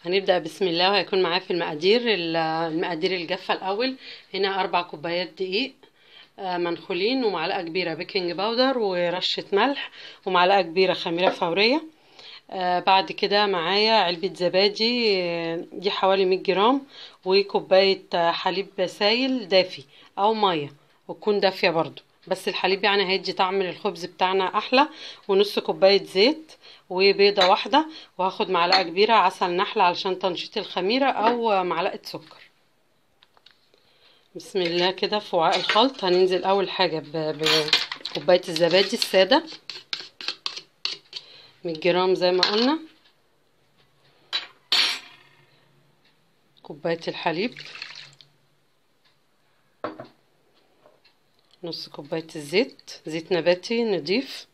هنبدأ بسم الله وهيكون معاه في المقادير ال- المقادير الجافة الأول هنا أربع كوبايات دقيق آه، منخولين ومعلقة كبيرة بيكنج باودر ورشة ملح ومعلقة كبيرة خميرة فورية آه، بعد كده معايا علبة زبادي آه، دي حوالي 100 جرام وكوباية آه، حليب سايل دافي أو مية وتكون دافية برضو بس الحليب يعني هيدي طعم للخبز بتاعنا أحلى ونص كوباية زيت وبيضة واحدة وهاخد معلقة كبيرة عسل نحل علشان تنشيط الخميرة أو معلقة سكر بسم الله كده في وعاء الخلط هننزل أول حاجة ب- بكوباية الزبادي السادة 100 جرام زي ما قلنا كوباية الحليب نص كوباية الزيت زيت نباتي نضيف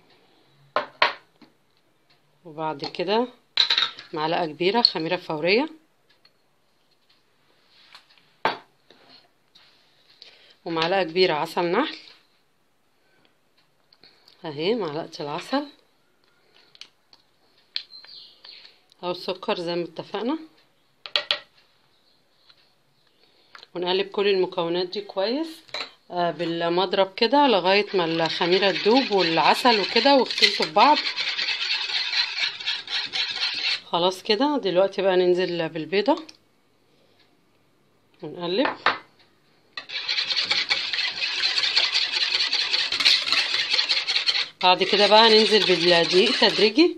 وبعد كده معلقة كبيرة خميرة فورية ومعلقة كبيرة عسل نحل اهي معلقة العسل او السكر زي ما اتفقنا ونقلب كل المكونات دي كويس آه، بالمضرب كده لغاية ما الخميرة تدوب والعسل وكده واختلطوا ببعض خلاص كده دلوقتي بقى ننزل بالبيضة ونقلب بعد كده بقى ننزل بالدقيق تدريجي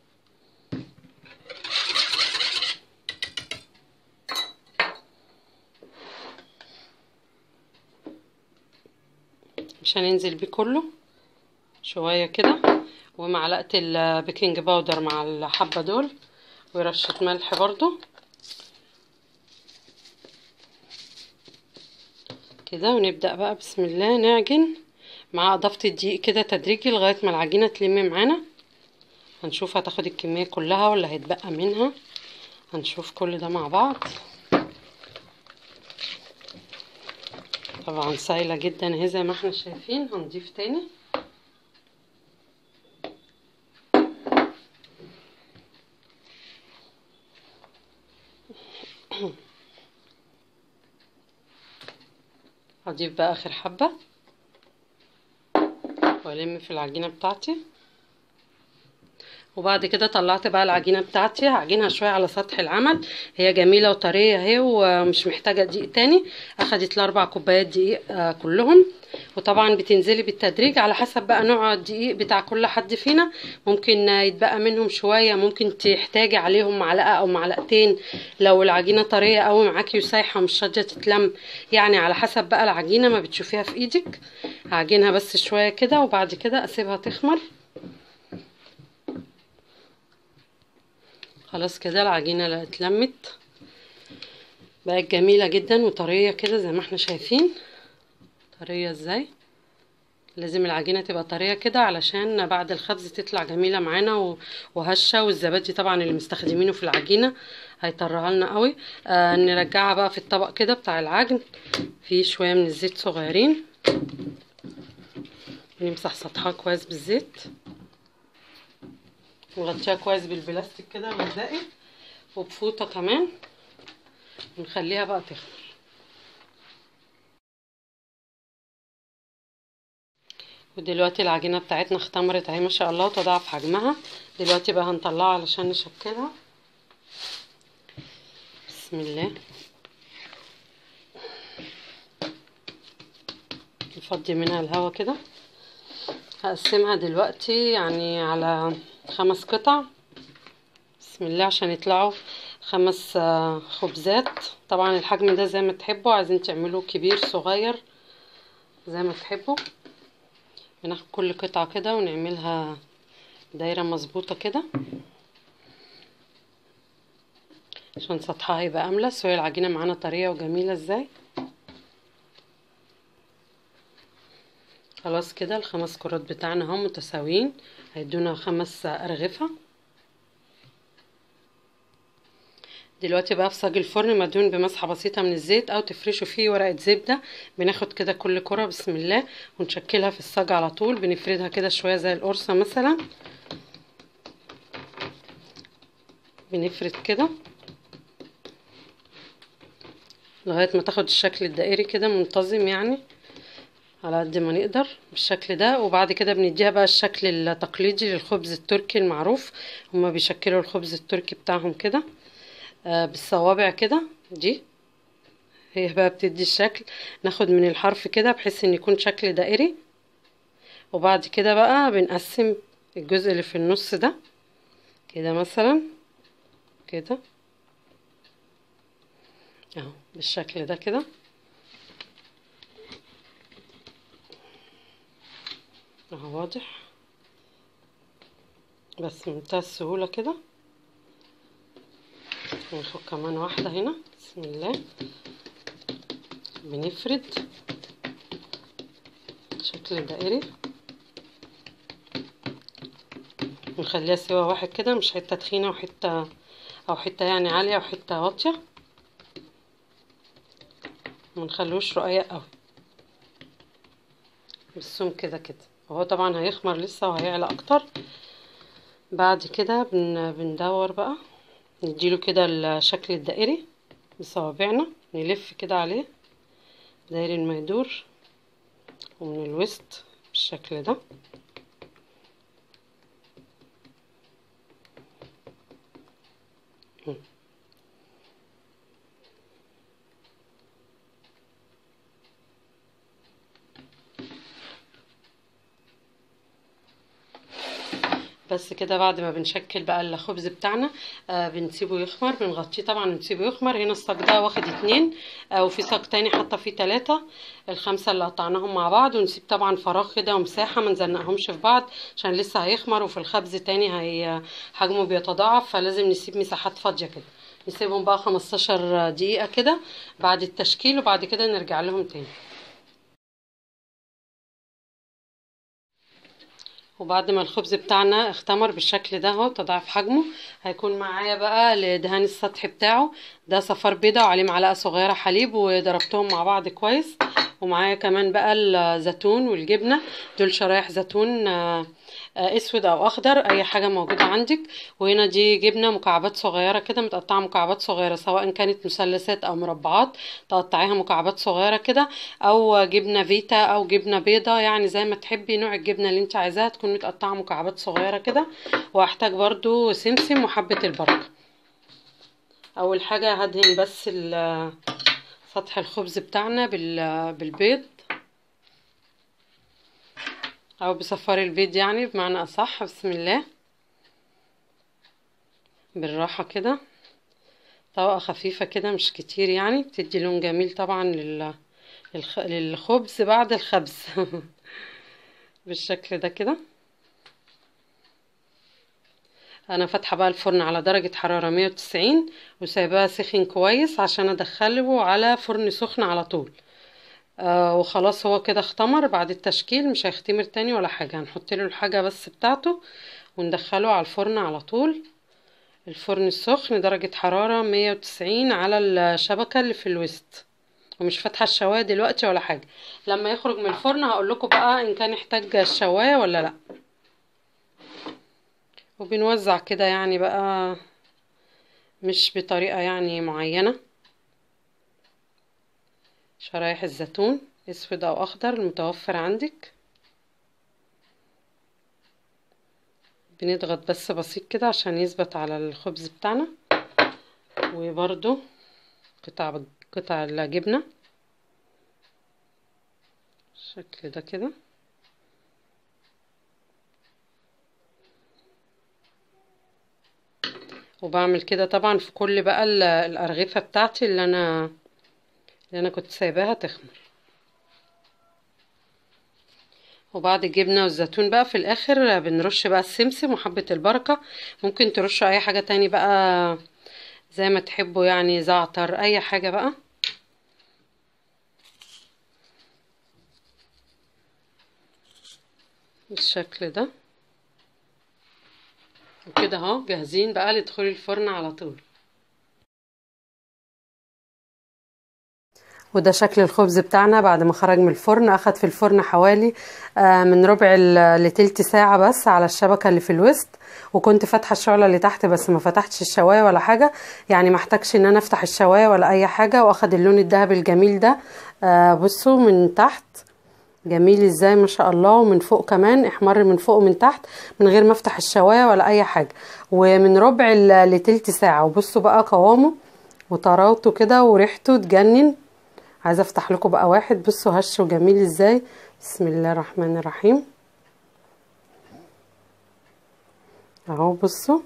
مش هننزل بيه كله شوية كده ومعلقة البيكنج باودر مع الحبة دول ورشة ملح برضو كده ونبدأ بقى بسم الله نعجن مع اضافة الدقيق كده تدريجي لغاية ما العجينة تلم معانا هنشوف هتاخد الكمية كلها ولا هيتبقى منها هنشوف كل ده مع بعض طبعا سايلة جدا اهي زي ما احنا شايفين هنضيف تاني هضيف بقى اخر حبة والم في العجينة بتاعتي وبعد كده طلعت بقى العجينة بتاعتي هعجنها شوية على سطح العمل هي جميلة وطرية اهي ومش محتاجة دقيق تاني اخدت الاربع كوبايات دقيق آه كلهم وطبعا بتنزلي بالتدريج على حسب بقى نوع الدقيق بتاع كل حد فينا ممكن آه، يتبقى منهم شوية ممكن تحتاجي عليهم معلقة او معلقتين لو العجينة طرية قوي معاكي وسايحة ومش راضية تتلم يعني على حسب بقى العجينة ما بتشوفيها في ايدك هعجنها بس شوية كده وبعد كده اسيبها تخمر خلاص كده العجينة لا اتلمت بقت جميلة جدا وطرية كده زي ما احنا شايفين طرية ازاي لازم العجينة تبقى طرية كده علشان بعد الخبز تطلع جميلة معانا و- وهشة والزبادي طبعا اللي مستخدمينه في العجينة هيطرها لنا قوي آه نرجعها بقى في الطبق كده بتاع العجن فيه شوية من الزيت صغيرين نمسح سطحها كويس بالزيت نغطيها كويس بالبلاستيك كده الغذائي وبفوطة كمان ونخليها بقى تخمر ودلوقتي العجينة بتاعتنا اختمرت اهي ما شاء الله وتضاعف حجمها دلوقتي بقى هنطلعها علشان نشكلها بسم الله نفضي منها الهوا كده هقسمها دلوقتي يعني على خمس قطع بسم الله عشان يطلعوا خمس آه، خبزات طبعا الحجم ده زي ما تحبوا عايزين تعملوه كبير صغير زي ما تحبوا بناخد كل قطعة كده ونعملها دايرة مظبوطة كده عشان سطحها يبقى أملس وهي العجينة معانا طرية وجميلة ازاي خلاص كده الخمس كرات بتاعنا هم متساويين هيدونا خمس أرغفة دلوقتي بقى في صاج الفرن مدهون بمسحة بسيطة من الزيت أو تفرشوا فيه ورقة زبدة بناخد كده كل كرة بسم الله ونشكلها في الصاج على طول بنفردها كده شوية زي القرصة مثلا بنفرد كده لغاية ما تاخد الشكل الدائري كده منتظم يعني على قد ما نقدر بالشكل ده وبعد كده بنديها بقى الشكل التقليدي للخبز التركي المعروف هما بيشكلوا الخبز التركي بتاعهم كده آه بالصوابع كده دي هي بقى بتدي الشكل ناخد من الحرف كده بحيث ان يكون شكل دائري وبعد كده بقى بنقسم الجزء اللي في النص ده كده مثلا كده اهو بالشكل ده كده اهو واضح بس منتهى السهولة كده ناخد كمان واحدة هنا بسم الله بنفرد شكل دائري نخليها سوا واحد كده مش حتة تخينة وحتة او حتة يعني عالية وحتة واطية منخلوش رقيق قوي بالسم كده كده وهو طبعا هيخمر لسه وهيعلى اكتر بعد كده بن بندور بقى نديله كده الشكل الدائري بصوابعنا نلف كده عليه داير ما يدور ومن الوسط بالشكل ده بس كده بعد ما بنشكل بقى الخبز بتاعنا آه بنسيبه يخمر بنغطيه طبعا بنسيبه يخمر هنا الصاج ده واخد اتنين آه وفي صاج تاني حاطه فيه تلاتة الخمسة اللي قطعناهم مع بعض ونسيب طبعا فراغ كده ومساحة ما نزنقهمش في بعض عشان لسه هيخمر وفي الخبز تاني هي حجمه بيتضاعف فلازم نسيب مساحات فاضية كده نسيبهم بقى خمستاشر دقيقة كده بعد التشكيل وبعد كده نرجع لهم تاني وبعد ما الخبز بتاعنا اختمر بالشكل ده اهو تضاعف حجمه هيكون معايا بقى لدهان السطح بتاعه ده صفار بيضة وعليه معلقة صغيرة حليب وضربتهم مع بعض كويس ومعايا كمان بقى الزيتون والجبنة دول شرايح زيتون اسود او اخضر اي حاجة موجودة عندك وهنا دي جبنة مكعبات صغيرة كده متقطعة مكعبات صغيرة سواء كانت مثلثات او مربعات تقطعيها مكعبات صغيرة كده او جبنة فيتا او جبنة بيضة يعني زي ما تحبي نوع الجبنة اللي انت عايزاها تكون متقطعة مكعبات صغيرة كده وهحتاج برضو سمسم وحبة البركة اول حاجة هدهن بس سطح الخبز بتاعنا بالبيض او بصفار البيض يعني بمعنى اصح بسم الله بالراحة كده طبقة خفيفة كده مش كتير يعني بتدي لون جميل طبعا لل... للخ... للخبز بعد الخبز بالشكل ده كده انا فاتحه بقى الفرن على درجه حراره 190 وسايباه سخن كويس عشان ادخله على فرن سخن على طول آه وخلاص هو كده اختمر بعد التشكيل مش هيختمر تاني ولا حاجه هنحط له الحاجه بس بتاعته وندخله على الفرن على طول الفرن السخن درجه حراره 190 على الشبكه اللي في الوسط ومش فاتحه الشوايه دلوقتي ولا حاجه لما يخرج من الفرن هقول لكم بقى ان كان يحتاج الشوايه ولا لا وبنوزع كده يعني بقى مش بطريقة يعني معينة شرايح الزيتون اسود او اخضر المتوفر عندك بنضغط بس بسيط كده عشان يثبت على الخبز بتاعنا وبرده قطع قطع الجبنة بالشكل ده كده وبعمل كده طبعا في كل بقى الأرغفة بتاعتي اللي أنا اللي أنا كنت سايباها تخمر وبعد الجبنة والزيتون بقى في الآخر بنرش بقى السمسم وحبة البركة ممكن ترشوا أي حاجة تاني بقى زي ما تحبوا يعني زعتر أي حاجة بقى بالشكل ده وكده اهو جاهزين بقى لدخول الفرن على طول وده شكل الخبز بتاعنا بعد ما خرج من الفرن اخد في الفرن حوالي آه، من ربع ل- لتلت ساعة بس على الشبكة اللي في الوسط وكنت فاتحة الشعلة اللي تحت بس ما فتحتش الشواية ولا حاجة يعني ما احتاجش ان انا افتح الشواية ولا اي حاجة واخد اللون الذهبي الجميل ده آه، بصوا من تحت جميل ازاي ما شاء الله ومن فوق كمان احمر من فوق ومن تحت من غير ما افتح الشوايه ولا اي حاجه ومن ربع ل- لتلت ساعه وبصوا بقى قوامه وطراوته كده وريحته تجنن عايزه افتح لكم بقى واحد بصوا هش وجميل ازاي بسم الله الرحمن الرحيم اهو بصوا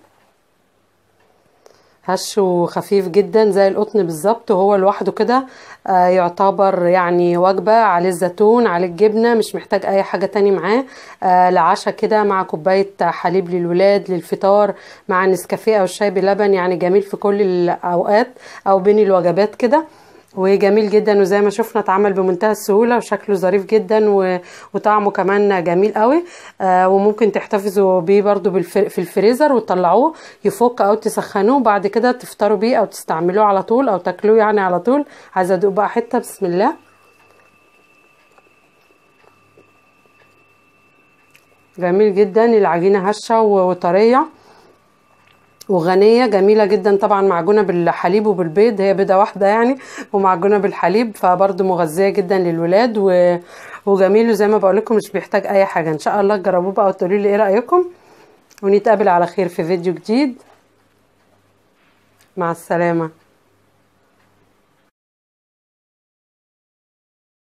هش وخفيف جدا زي القطن بالظبط وهو لوحده كده آه، يعتبر يعني وجبة عليه الزيتون عليه الجبنة مش محتاج اي حاجة تاني معاه آه، لعشاء كده مع كوباية حليب للولاد للفطار مع نسكافيه او شاي بلبن يعني جميل في كل الاوقات او بين الوجبات كده وجميل جدا وزي ما شفنا اتعمل بمنتهى السهوله وشكله ظريف جدا و... وطعمه كمان جميل قوي آه وممكن تحتفظوا بيه برضو بالف... في الفريزر وتطلعوه يفك او تسخنوه بعد كده تفطروا بيه او تستعملوه على طول او تاكلوه يعني على طول عايزه ادوق بقى حته بسم الله جميل جدا العجينه هشه وطريه وغنية جميلة جدا طبعا معجونة بالحليب وبالبيض هي بيضة واحدة يعني ومعجونة بالحليب فبرضه مغذية جدا للولاد و... وجميل وزي ما بقول لكم مش بيحتاج اي حاجة ان شاء الله تجربوه بقى وتقولوا لي ايه رأيكم ونتقابل على خير في فيديو جديد مع السلامة